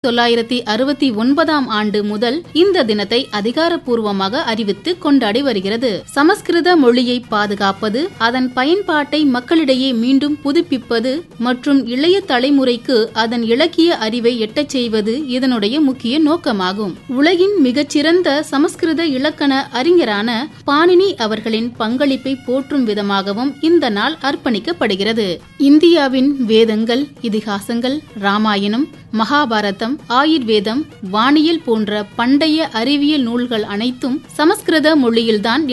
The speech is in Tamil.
தொள்ளாயிரத்தி அறுபத்தி ஒன்பதாம் ஆண்டு முதல் இந்த தினத்தை அதிகாரப்பூர்வமாக அறிவித்து கொண்டாடி வருகிறது சமஸ்கிருத மொழியை பாதுகாப்பது அதன் பயன்பாட்டை மக்களிடையே மீண்டும் புதுப்பிப்பது மற்றும் இளைய தலைமுறைக்கு அதன் இலக்கிய அறிவை எட்டச் செய்வது இதனுடைய முக்கிய நோக்கமாகும் உலகின் மிகச்சிறந்த சமஸ்கிருத இலக்கண அறிஞரான பாணினி அவர்களின் பங்களிப்பை போற்றும் விதமாகவும் இந்த நாள் அர்ப்பணிக்கப்படுகிறது இந்தியாவின் வேதங்கள் இதிகாசங்கள் ராமாயணம் மகாபாரதம் ஆயுர்வேதம் வானியல் போன்ற பண்டைய அறிவியல் நூல்கள் அனைத்தும் சமஸ்கிருத மொழியில்தான்